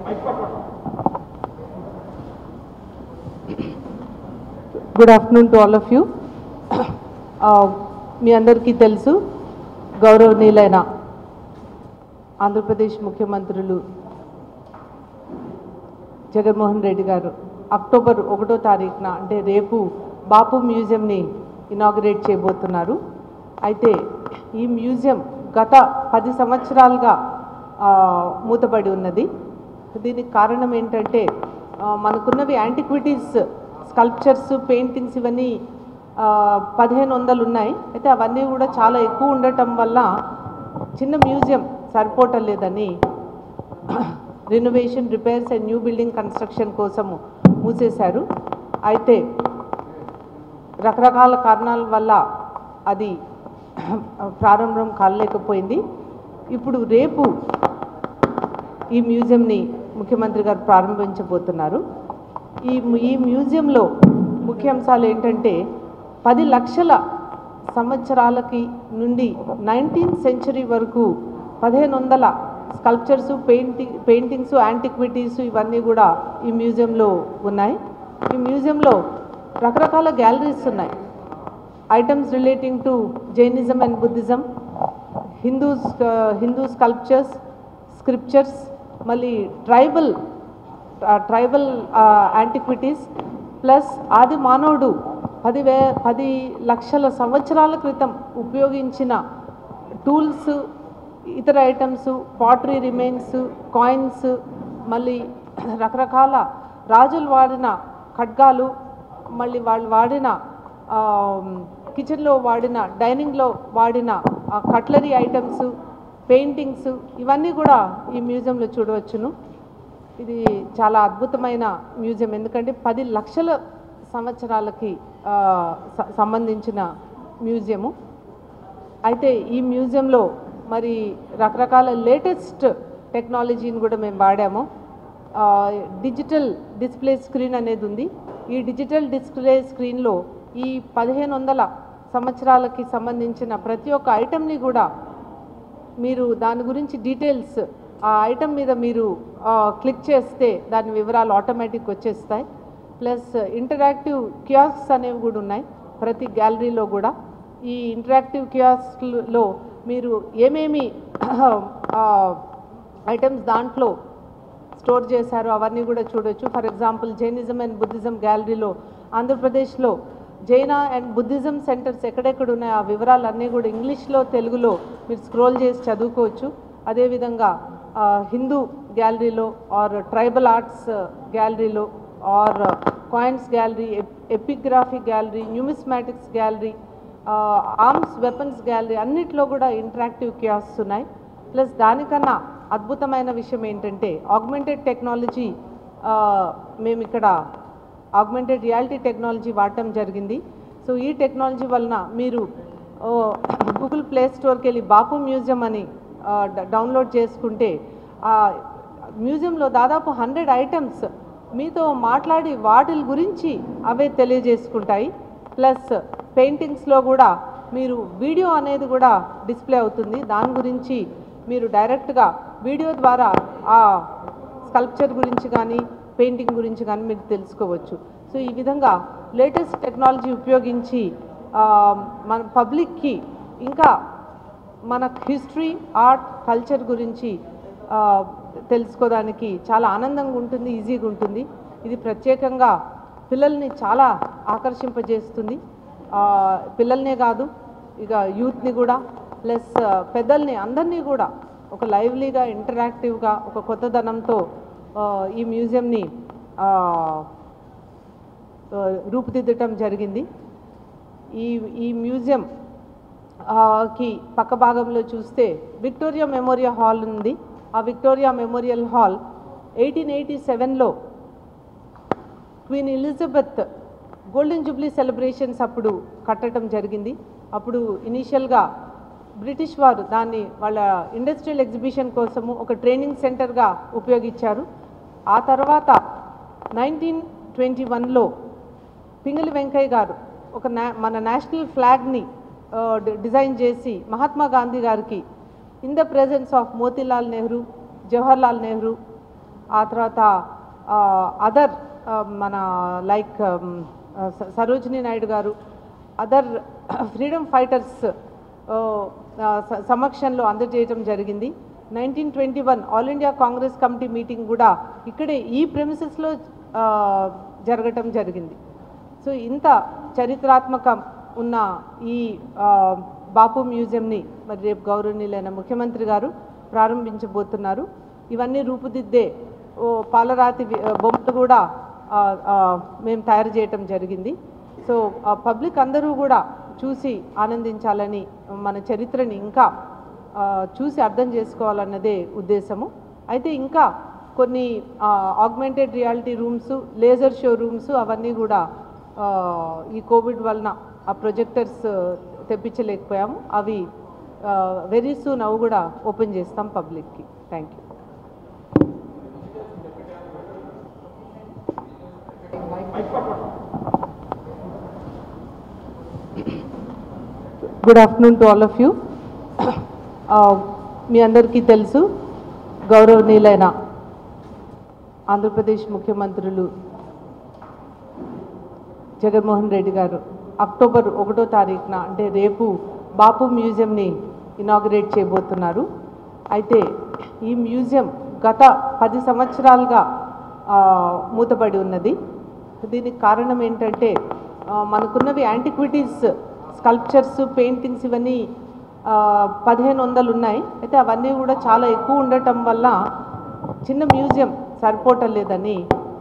good afternoon to all of you మీ అందరికీ తెలుసు గౌరవనీయులైన ఆంధ్రప్రదేశ్ ముఖ్యమంత్రులు జగన్మోహన్ రెడ్డి గారు అక్టోబర్ ఒకటో తారీఖున అంటే రేపు బాపు మ్యూజియంని ఇనాగ్రేట్ చేయబోతున్నారు అయితే ఈ మ్యూజియం గత పది సంవత్సరాలుగా ఆ, మూతపడి ఉన్నది దీనికి కారణం ఏంటంటే ఆ, మనకున్నవి యాంటిక్విటీస్ స్కల్ప్చర్స్ పెయింటింగ్స్ ఇవన్నీ ఆ, పదిహేను వందలు ఉన్నాయి అయితే అవన్నీ కూడా చాలా ఎక్కువ ఉండటం వల్ల చిన్న మ్యూజియం సరిపోవటం లేదని renovation repairs and new building construction కోసము మూసేశారు అయితే రకరకాల కారణాల వల్ల అది ప్రారంభం కాలేకపోయింది ఇప్పుడు రేపు ఈ మ్యూజియంని ముఖ్యమంత్రి గారు ప్రారంభించబోతున్నారు ఈ ఈ మ్యూజియంలో ముఖ్య అంశాలు ఏంటంటే పది లక్షల సంవత్సరాలకి నుండి నైన్టీన్త్ సెంచరీ వరకు పదిహేను వందల స్కల్ప్చర్స్ పెయింటింగ్ పెయింటింగ్స్ యాంటిక్విటీస్ ఇవన్నీ కూడా ఈ మ్యూజియంలో ఉన్నాయి ఈ మ్యూజియంలో రకరకాల గ్యాలరీస్ ఉన్నాయి items relating to Jainism and Buddhism Hindu Hindu sculptures scriptures మళ్ళీ ట్రైబల్ ట్రైబల్ యాంటిక్విటీస్ ప్లస్ ఆది మానవుడు పది వే పది లక్షల సంవత్సరాల క్రితం ఉపయోగించిన టూల్స్ ఇతర ఐటమ్స్ పాటరీ రిమైన్స్ కాయిన్స్ మళ్ళీ రకరకాల రాజులు వాడిన ఖడ్గాలు మళ్ళీ వాళ్ళు వాడిన కిచెన్లో వాడిన డైనింగ్లో వాడిన కట్లరీ ఐటమ్స్ పెయింటింగ్స్ ఇవన్నీ కూడా ఈ మ్యూజియంలో చూడవచ్చును ఇది చాలా అద్భుతమైన మ్యూజియం ఎందుకంటే పది లక్షల సంవత్సరాలకి ఆ, స- సంబంధించిన మ్యూజియము అయితే ఈ మ్యూజియంలో మరి రకరకాల లేటెస్ట్ టెక్నాలజీని కూడా మేము వాడాము ఆ, డిజిటల్ డిస్ప్లే స్క్రీన్ అనేది ఉంది ఈ డిజిటల్ డిస్ప్లే స్క్రీన్లో ఈ పదిహేను వందల సంవత్సరాలకి సంబంధించిన ప్రతి ఒక్క ఐటెంని కూడా మీరు దాని గురించి డీటెయిల్స్ ఆ ఐటమ్ మీద మీరు ఆ, క్లిక్ చేస్తే దాని వివరాలు ఆటోమేటిక్ వచ్చేస్తాయి ప్లస్ ఇంటరాక్టివ్ కియాస్క్స్ అనేవి కూడా ఉన్నాయి ప్రతి గ్యాలరీలో కూడా ఈ ఇంటరాక్టివ్ కియాస్క్లో మీరు ఏమేమి ఐటమ్స్ దాంట్లో స్టోర్ చేశారు అవన్నీ కూడా చూడొచ్చు for example Jainism and Buddhism గ్యాలరీలో ఆంధ్రప్రదేశ్లో జైన అండ్ బుద్ధిజం సెంటర్స్ ఎక్కడెక్కడ ఉన్నాయో ఆ వివరాలన్నీ కూడా ఇంగ్లీష్లో తెలుగులో మీరు స్క్రోల్ చేసి చదువుకోవచ్చు అదేవిధంగా ఆ, హిందూ గ్యాలరీలో ఆర్ ట్రైబల్ ఆర్ట్స్ గ్యాలరీలో or coins gallery epigraphy gallery numismatics gallery arms weapons gallery అన్నిట్లో కూడా ఇంటరాక్టివ్ కియాస్ ఉన్నాయి ప్లస్ దానికన్నా అద్భుతమైన విషయం ఏంటంటే ఆగ్మెంటెడ్ టెక్నాలజీ మేము ఇక్కడ ఆగ్మెంటెడ్ రియాలిటీ టెక్నాలజీ వాడటం జరిగింది సో ఈ టెక్నాలజీ వలన మీరు గూగుల్ ప్లే స్టోర్కి వెళ్ళి బాపు మ్యూజియం అని ఆ, డ- డౌన్లోడ్ చేసుకుంటే ఆ మ్యూజియంలో దాదాపు హండ్రెడ్ ఐటమ్స్ మీతో మాట్లాడి వాటి గురించి అవే తెలియజేసుకుంటాయి ప్లస్ పెయింటింగ్స్లో కూడా మీరు వీడియో అనేది కూడా డిస్ప్లే అవుతుంది దాని గురించి మీరు డైరెక్ట్గా వీడియో ద్వారా ఆ స్కల్ప్చర్ గురించి కానీ పెయింటింగ్ గురించి కానీ మీరు తెలుసుకోవచ్చు సో ఈ విధంగా లేటెస్ట్ టెక్నాలజీ ఉపయోగించి ఆ, మన పబ్లిక్కి ఇంకా మన హిస్టరీ ఆర్ట్ కల్చర్ గురించి ఆ, తెలుసుకోవడానికి చాలా ఆనందంగా ఉంటుంది ఈజీగా ఉంటుంది ఇది ప్రత్యేకంగా పిల్లల్ని చాలా ఆకర్షింపజేస్తుంది ఆ, పిల్లల్నే కాదు ఇక యూత్ని కూడా ప్లస్ పెద్దల్ని అందరినీ కూడా ఒక లైవ్లీగా ఇంటరాక్టివ్గా ఒక కొత్తదనంతో ఆ, ఈ మ్యూజియంని ఆ, ఆ, రూపుదిద్దటం జరిగింది ఈ ఈ మ్యూజియం ఆ, కి పక్క భాగంలో చూస్తే విక్టోరియా మెమోరియల్ హాల్ ఉంది ఆ Victoria Memorial Hall eighteen eighty సెవెన్లో Queen Elizabeth golden jubilee celebrations అప్పుడు కట్టడం జరిగింది అప్పుడు ఇనీషియల్గా బ్రిటిష్ వారు దాన్ని వాళ్ళ ఇండస్ట్రియల్ ఎగ్జిబిషన్ కోసము ఒక ట్రైనింగ్ సెంటర్గా ఉపయోగించారు ఆ తర్వాత నైన్టీన్ ట్వంటీ వన్లో పింగళి వెంకయ్య గారు ఒక నా మన నేషనల్ ఫ్లాగ్ని ఆ, డి- డిజైన్ చేసి మహాత్మా గాంధీ గారికి in the presence of Motilal Nehru Jawaharlal Nehru ఆ తర్వాత అదర్ మన లైక్ సరోజిని నాయుడు గారు అదర్ ఫ్రీడమ్ ఫైటర్స్ సమక్షంలో అందజేయడం జరిగింది nineteen twenty one all India Congress committee meeting కూడా ఇక్కడే ఈ ప్రెమిసెస్లో జరగటం జరిగింది సో ఇంత చరిత్రాత్మకం ఉన్న ఈ ఆ, బాపు మ్యూజియంని మరి రేపు గౌరవనీయులైన ముఖ్యమంత్రి గారు ప్రారంభించబోతున్నారు ఇవన్నీ రూపుదిద్దే ఓ పాలరాతి వి- బొమ్మలు కూడా ఆ, ఆ, మేము తయారు చేయటం జరిగింది సో పబ్లిక్ అందరూ కూడా చూసి ఆనందించాలని మన చరిత్రని ఇంకా ఆ, చూసి అర్థం చేసుకోవాలన్నదే ఉద్దేశము అయితే ఇంకా కొన్ని augmented reality rooms laser show rooms అవన్నీ కూడా ఆ, ఈ కోవిడ్ వలన ఆ ప్రొజెక్టర్స్ తెప్పించలేకపోయాము అవి వెరీ సూన్ అవి కూడా ఓపెన్ చేస్తాం పబ్లిక్కి thank you good afternoon to all of you మీ అందరికీ తెలుసు గౌరవనీయులైన ఆంధ్రప్రదేశ్ ముఖ్యమంత్రులు జగన్మోహన్ రెడ్డి గారు అక్టోబర్ ఒకటో తారీఖున అంటే రేపు బాపు మ్యూజియంని ఇనాగ్రేట్ చేయబోతున్నారు అయితే ఈ మ్యూజియం గత పది సంవత్సరాలుగా ఆ, మూతపడి ఉన్నది దీనికి కారణం ఏంటంటే ఆ, మనకున్నవి యాంటిక్విటీస్ స్కల్ప్చర్స్ పెయింటింగ్స్ ఇవన్నీ ఆ, పదిహేను వందలు ఉన్నాయి అయితే అవన్నీ కూడా చాలా ఎక్కువ ఉండటం వల్ల చిన్న మ్యూజియం సరిపోవటం లేదని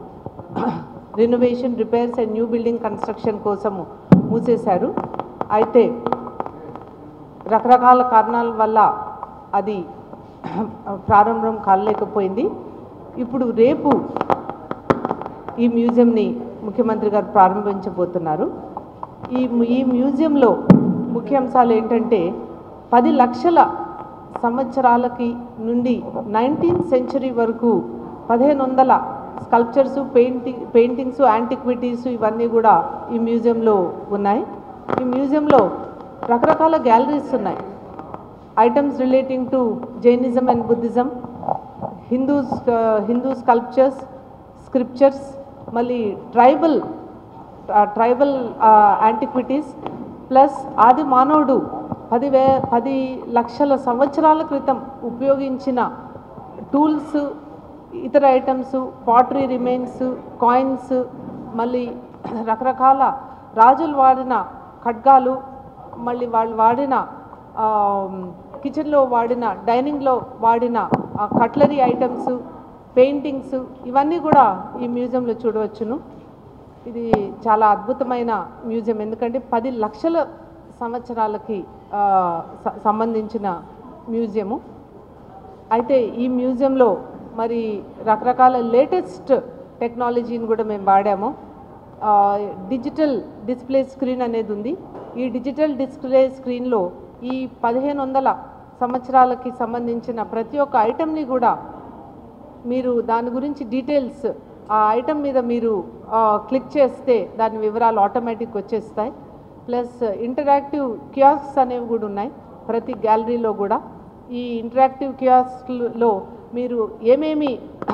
renovation repairs and new building construction కోసము మూసేశారు అయితే రకరకాల కారణాల వల్ల అది ప్రారంభం కాలేకపోయింది ఇప్పుడు రేపు ఈ మ్యూజియంని ముఖ్యమంత్రి గారు ప్రారంభించబోతున్నారు ఈ ఈ మ్యూజియంలో ముఖ్య అంశాలు ఏంటంటే పది లక్షల సంవత్సరాలకి నుండి నైన్టీన్త్ సెంచరీ వరకు పదిహేను వందల స్కల్ప్చర్స్ పెయింటింగ్ పెయింటింగ్స్ యాంటిక్విటీస్ ఇవన్నీ కూడా ఈ మ్యూజియంలో ఉన్నాయి ఈ మ్యూజియంలో రకరకాల గ్యాలరీస్ ఉన్నాయి items relating to Jainism and Buddhism Hindus Hindu sculptures scriptures మళ్ళీ ట్రైబల్ ట్రైబల్ యాంటిక్విటీస్ ప్లస్ ఆది మానవుడు పది వే పది లక్షల సంవత్సరాల క్రితం ఉపయోగించిన టూల్స్ ఇతర ఐటమ్స్ పాటరీ రిమైన్స్ కాయిన్స్ మళ్ళీ రకరకాల రాజులు వాడిన ఖడ్గాలు మళ్ళీ వాళ్ళు వాడిన కిచెన్లో వాడిన డైనింగ్లో వాడిన కట్లరీ ఐటమ్స్ పెయింటింగ్స్ ఇవన్నీ కూడా ఈ మ్యూజియంలో చూడవచ్చును ఇది చాలా అద్భుతమైన మ్యూజియం ఎందుకంటే పది లక్షల సంవత్సరాలకి ఆ, స- సంబంధించిన మ్యూజియము అయితే ఈ మ్యూజియంలో మరి రకరకాల లేటెస్ట్ టెక్నాలజీని కూడా మేము వాడాము ఆ, డిజిటల్ డిస్ప్లే స్క్రీన్ అనేది ఉంది ఈ డిజిటల్ డిస్ప్లే స్క్రీన్లో ఈ పదిహేను వందల సంవత్సరాలకి సంబంధించిన ప్రతి ఒక్క ఐటెంని కూడా మీరు దాని గురించి డీటెయిల్స్ ఆ ఐటమ్ మీద మీరు ఆ, క్లిక్ చేస్తే దాని వివరాలు ఆటోమేటిక్ వచ్చేస్తాయి ప్లస్ ఇంటరాక్టివ్ కియాస్క్స్ అనేవి కూడా ఉన్నాయి ప్రతి గ్యాలరీలో కూడా ఈ ఇంటరాక్టివ్ కియాస్క్లో మీరు ఏమేమి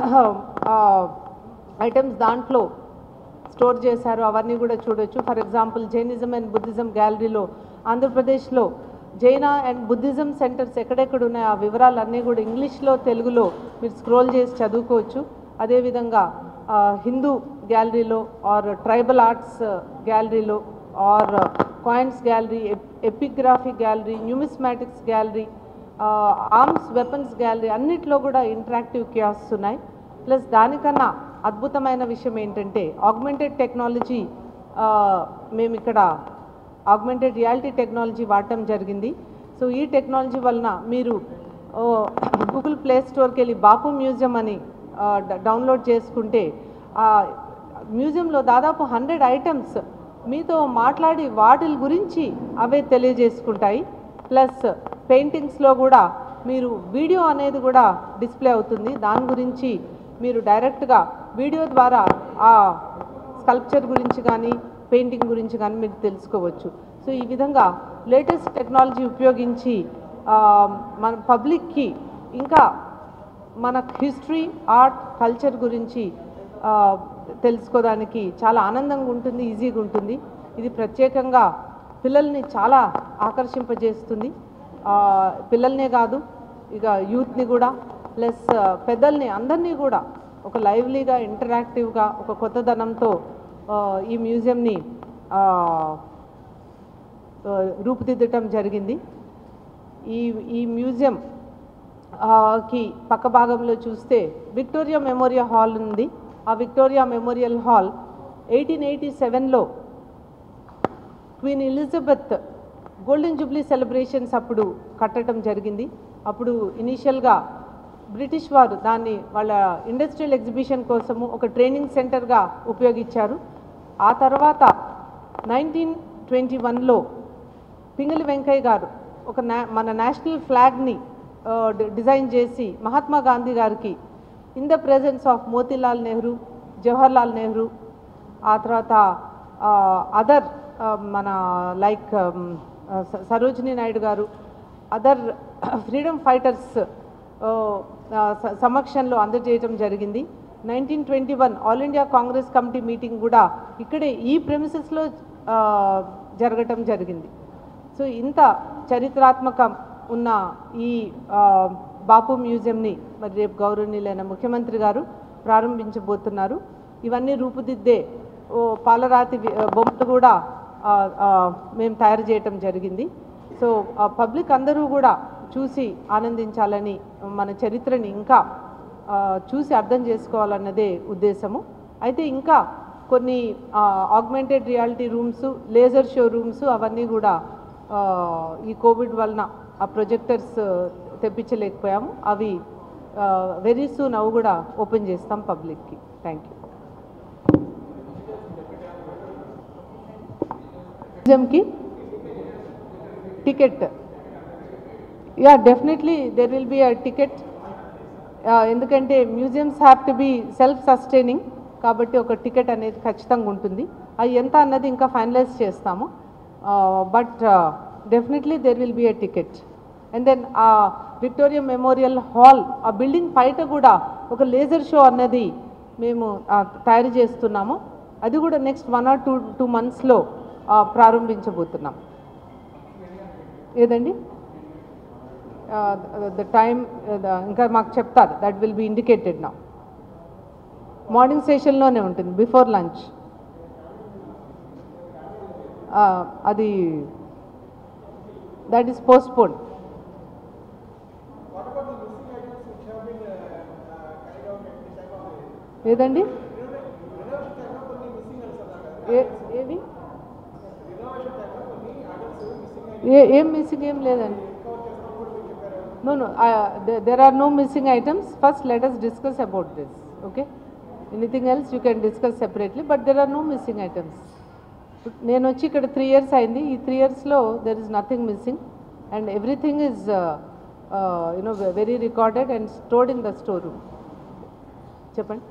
ఐటమ్స్ దాంట్లో స్టోర్ చేశారు అవన్నీ కూడా చూడొచ్చు for example Jainism and Buddhism గ్యాలరీలో ఆంధ్రప్రదేశ్లో జైన అండ్ బుద్ధిజం సెంటర్స్ ఎక్కడెక్కడ ఉన్నాయో ఆ వివరాలన్నీ కూడా ఇంగ్లీష్లో తెలుగులో మీరు స్క్రోల్ చేసి చదువుకోవచ్చు అదేవిధంగా ఆ, హిందూ గ్యాలరీలో ఆర్ ట్రైబల్ ఆర్ట్స్ గ్యాలరీలో or coins gallery epigraphy gallery numismatics gallery arms weapons gallery అన్నిట్లో కూడా ఇంటరాక్టివ్ కియాస్ ఉన్నాయి ప్లస్ దానికన్నా అద్భుతమైన విషయం ఏంటంటే ఆగ్మెంటెడ్ టెక్నాలజీ మేము ఇక్కడ ఆగ్మెంటెడ్ రియాలిటీ టెక్నాలజీ వాడటం జరిగింది సో ఈ టెక్నాలజీ వలన మీరు గూగుల్ ప్లే స్టోర్కి వెళ్ళి బాపు మ్యూజియం అని ఆ, డ- డౌన్లోడ్ చేసుకుంటే ఆ మ్యూజియంలో దాదాపు హండ్రెడ్ ఐటమ్స్ మీతో మాట్లాడి వాటి గురించి అవే తెలియజేసుకుంటాయి ప్లస్ పెయింటింగ్స్లో కూడా మీరు వీడియో అనేది కూడా డిస్ప్లే అవుతుంది దాని గురించి మీరు డైరెక్ట్గా వీడియో ద్వారా ఆ స్కల్ప్చర్ గురించి కానీ పెయింటింగ్ గురించి కానీ మీరు తెలుసుకోవచ్చు సో ఈ విధంగా లేటెస్ట్ టెక్నాలజీ ఉపయోగించి ఆ, మన పబ్లిక్కి ఇంకా మన హిస్టరీ ఆర్ట్ కల్చర్ గురించి ఆ, తెలుసుకోవడానికి చాలా ఆనందంగా ఉంటుంది ఈజీగా ఉంటుంది ఇది ప్రత్యేకంగా పిల్లల్ని చాలా ఆకర్షింపజేస్తుంది ఆ, పిల్లల్నే కాదు ఇక యూత్ని కూడా ప్లస్ పెద్దల్ని అందరినీ కూడా ఒక లైవ్లీగా ఇంటరాక్టివ్గా ఒక కొత్తదనంతో ఆ, ఈ మ్యూజియంని ఆ, ఆ, రూపుదిద్దటం జరిగింది ఈ ఈ మ్యూజియం ఆ, కి పక్క భాగంలో చూస్తే విక్టోరియా మెమోరియల్ హాల్ ఉంది ఆ Victoria Memorial Hall eighteen eighty సెవెన్లో Queen Elizabeth golden jubilee celebrations అప్పుడు కట్టడం జరిగింది అప్పుడు ఇనీషియల్గా బ్రిటిష్ వారు దాన్ని వాళ్ళ ఇండస్ట్రియల్ ఎగ్జిబిషన్ కోసము ఒక ట్రైనింగ్ సెంటర్గా ఉపయోగించారు ఆ తర్వాత నైన్టీన్ ట్వంటీ వన్లో పింగళి వెంకయ్య గారు ఒక నా మన నేషనల్ ఫ్లాగ్ని ఆ, డి- డిజైన్ చేసి మహాత్మా గాంధీ గారికి in the presence of Motilal Nehru Jawaharlal Nehru ఆ తర్వాత అదర్ మన లైక్ సరోజినీ నాయుడు గారు అదర్ ఫ్రీడమ్ ఫైటర్స్ సమక్షంలో అందజేయడం జరిగింది nineteen twenty one all India Congress committee meeting కూడా ఇక్కడే ఈ ప్రెమిసెస్లో జరగటం జరిగింది సో ఇంత చరిత్రాత్మకం ఉన్న ఈ ఆ, బాపు మ్యూజియంని మరి రేపు గౌరవనీయులైన ముఖ్యమంత్రి గారు ప్రారంభించబోతున్నారు ఇవన్నీ రూపుదిద్దే ఓ పాలరాతి వి- బొమ్మలు కూడా ఆ, ఆ, మేము తయారు చేయటం జరిగింది సో పబ్లిక్ అందరూ కూడా చూసి ఆనందించాలని మన చరిత్రని ఇంకా ఆ, చూసి అర్థం చేసుకోవాలన్నదే ఉద్దేశము అయితే ఇంకా కొన్ని augmented reality rooms laser show rooms అవన్నీ కూడా ఆ, ఈ కోవిడ్ వలన ఆ ప్రొజెక్టర్స్ తెప్పించలేకపోయాము అవి వెరీ సూన్ అవి కూడా ఓపెన్ చేస్తాం పబ్లిక్కి థ్యాంక్ యూ మ్యూజియంకి ticket yeah definitely there will be a ticket ఎందుకంటే museums have to be self sustaining కాబట్టి ఒక టికెట్ అనేది ఖచ్చితంగా ఉంటుంది అది ఎంత అన్నది ఇంకా ఫైనలైజ్ చేస్తాము but definitely there will be a ticket and then ఆ విక్టోరియా మెమోరియల్ హాల్ ఆ బిల్డింగ్ బయట కూడా ఒక లేజర్ షో అన్నది మేము ఆ, తయారు చేస్తున్నాము అది కూడా next one or two two మంత్స్లో ప్రారంభించబోతున్నాం ఏదండి ద టైమ్ ఇంకా మాకు చెప్తారు దట్ విల్ బి ఇండికేటెడ్ నా మార్నింగ్ సెషన్లోనే ఉంటుంది బిఫోర్ లంచ్ అది దట్ ఈస్ పోస్ట్పోన్ ఏదండి ఏ- ఏవి ఏ ఏం మిస్సింగ్ ఏం లేదండి no no there are no missing items first let us discuss about this okay anything else you can discuss separately but there are no missing items నేను వచ్చి ఇక్కడ త్రీ ఇయర్స్ అయింది ఈ త్రీ ఇయర్స్లో there is nothing missing and everything is you know very recorded and stored in the store room చెప్పండి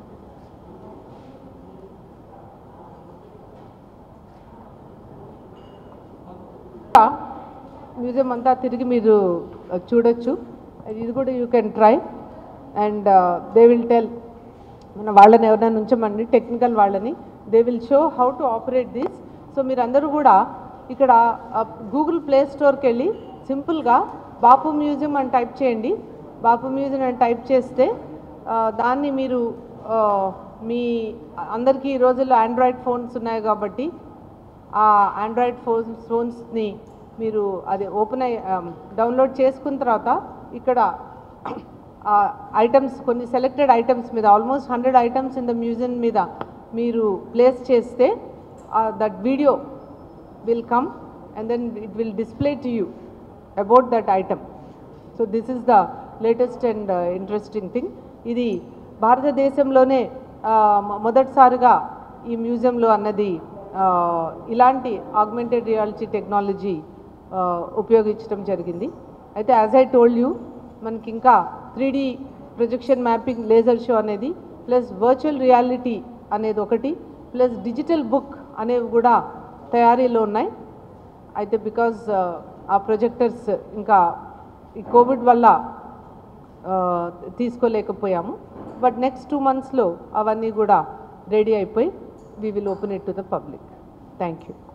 museum అంతా తిరిగి మీరు uh, చూడొచ్చు ఇది కూడా you can try and they will tell మన వాళ్ళని ఎవరైనా ఉంచమండి టెక్నికల్ వాళ్ళని they will show how to operate this so మీరందరూ కూడా ఇక్కడ గూగుల్ ప్లే స్టోర్కి వెళ్ళి సింపుల్గా బాపు మ్యూజియం అని టైప్ చేయండి బాపు మ్యూజియం అని టైప్ చేస్తే ఆ, దాన్ని మీరు ఆ, మీ అందరికీ ఈ రోజుల్లో ఆండ్రాయిడ్ ఫోన్స్ ఉన్నాయి కాబట్టి ఆ ఆండ్రాయిడ్ ఫోన్స్ ఫోన్స్ని మీరు అది ఓపెన్ అయ్యి డౌన్లోడ్ చేసుకున్న తర్వాత ఇక్కడ ఐటమ్స్ కొన్ని సెలెక్టెడ్ ఐటమ్స్ మీద almost hundred items in the museum మీద మీరు ప్లేస్ చేస్తే that video will come and then it will display to you about that item so this is the latest and interesting thing ఇది భారతదేశంలోనే ఆ, మొ- మొదటిసారిగా ఈ మ్యూజియంలో అన్నది ఆ, ఇలాంటి ఆగ్మెంటెడ్ రియాలిటీ టెక్నాలజీ ఉపయోగించడం జరిగింది అయితే యాజ్ ఐ టోల్డ్ యూ మనకి ఇంకా three D projection mapping laser show అనేది ప్లస్ వర్చువల్ రియాలిటీ అనేది ఒకటి ప్లస్ డిజిటల్ బుక్ అనేవి కూడా తయారీలో ఉన్నాయి అయితే బికాజ్ ఆ ప్రొజెక్టర్స్ ఇంకా ఈ కోవిడ్ వల్ల తీసుకోలేకపోయాము బట్ నెక్స్ట్ టూ మంత్స్లో అవన్నీ కూడా రెడీ అయిపోయి we will open it to the public thank you